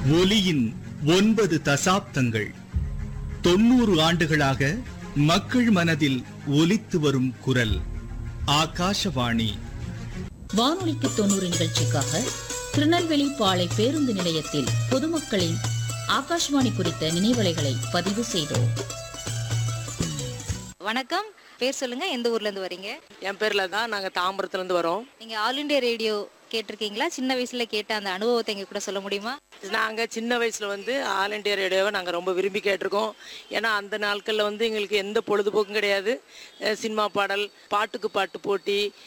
ஒலியின் ஒன்பது தசாப்தங்கள் தொண்ணூறு ஆண்டுகளாக மக்கள் மனதில் ஒலித்து வரும் குரல் ஆகாஷவாணி வானொலிக்கு தொண்ணூறு நிகழ்ச்சிக்காக திருநெல்வேலி பாளை பேருந்து நிலையத்தில் பொதுமக்களின் ஆகாஷ்வாணி குறித்த நினைவலைகளை பதிவு செய்தோம் வணக்கம் பேர் சொல்லுங்க எந்த ஊர்ல இருந்து வரீங்க என் பேர்ல தான் நாங்க தாம்பரத்துல இருந்து வரோம் நீங்க ஆல் இண்டியா ரேடியோ கேட்டிருக்கீங்களா சின்ன வயசுல கேட்ட அந்த அனுபவத்தை எங்க கூட சொல்ல முடியுமா நாங்க சின்ன வயசுல வந்து ஆல் இண்டியா ரேடியோவை நாங்க ரொம்ப விரும்பி கேட்டிருக்கோம் ஏன்னா அந்த நாட்கள்ல வந்து எங்களுக்கு எந்த பொழுதுபோக்கும் கிடையாது அஹ் சினிமா பாடல் பாட்டுக்கு பாட்டு போட்டி